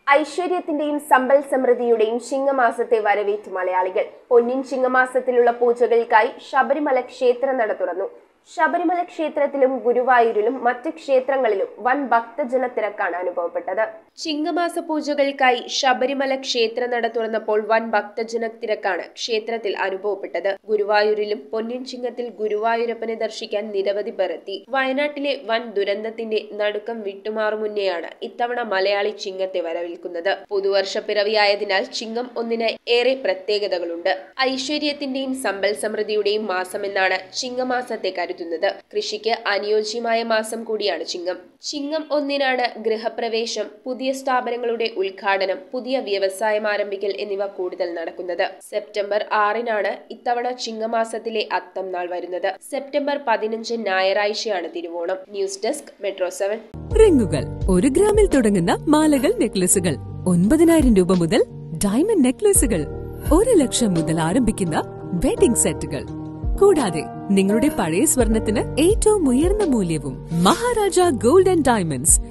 ഐശ്വര്യത്തിന്റെയും സമ്പൽ സമൃദ്ധിയുടെയും ചിങ്ങമാസത്തെ വരവേറ്റ് മലയാളികൾ പൊന്നിൻ ചിങ്ങമാസത്തിലുള്ള പൂജകൾക്കായി ശബരിമല ക്ഷേത്ര നട തുറന്നു ശബരിമല ക്ഷേത്രത്തിലും ഗുരുവായൂരിലും മറ്റ് ക്ഷേത്രങ്ങളിലും വൻ ഭക്തജന തിരക്കാണ് അനുഭവപ്പെട്ടത് ചിങ്ങമാസ പൂജകൾക്കായി ശബരിമല ക്ഷേത്ര നട തുറന്നപ്പോൾ വൻ ഭക്തജന തിരക്കാണ് ക്ഷേത്രത്തിൽ അനുഭവപ്പെട്ടത് ഗുരുവായൂരിലും പൊന്നിൻ ചിങ്ങത്തിൽ ഗുരുവായൂരപ്പനെ ദർശിക്കാൻ നിരവധി പേർ എത്തി വയനാട്ടിലെ വൻ ദുരന്തത്തിന്റെ നടുക്കം വിട്ടുമാറും മുന്നെയാണ് ഇത്തവണ മലയാളി ചിങ്ങത്തെ വരവേൽക്കുന്നത് പുതുവർഷ പിറവിയായതിനാൽ ചിങ്ങം ഒന്നിന് ഏറെ പ്രത്യേകതകളുണ്ട് ഐശ്വര്യത്തിന്റെയും സമ്പൽ സമൃദ്ധിയുടെയും മാസമെന്നാണ് ചിങ്ങമാസത്തെ കരുതുന്നത് കൃഷിക്ക് അനുയോജ്യമായ മാസം കൂടിയാണ് ചിങ്ങം ചിങ്ങം ഒന്നിനാണ് ഗൃഹപ്രവേശം പുതിയ സ്ഥാപനങ്ങളുടെ ഉദ്ഘാടനം പുതിയ വ്യവസായം ആരംഭിക്കൽ എന്നിവ കൂടുതൽ നടക്കുന്നത് സെപ്റ്റംബർ ആറിനാണ് ഇത്തവണ ചിങ്ങമാസത്തിലെ അത്തം നാൾ വരുന്നത് സെപ്റ്റംബർ പതിനഞ്ച് ഞായറാഴ്ചയാണ് Thiruvonam news desk metro seven റിങ്ങുകൾ ഒരു ഗ്രാമിൽ തുടങ്ങുന്ന മാലകൾ നെക്ലസുകൾ ഒൻപതിനായിരം രൂപ മുതൽ ഡയമണ്ട് നെക്ലസുകൾ ഒരു ലക്ഷം മുതൽ ആരംഭിക്കുന്ന വെഡിംഗ് സെറ്റുകൾ കൂടാതെ നിങ്ങളുടെ പഴയ സ്വർണത്തിന് ഏറ്റവും ഉയർന്ന മൂല്യവും മഹാരാജ ഗോൾഡ് ആൻഡ് ഡയമണ്ട്സ്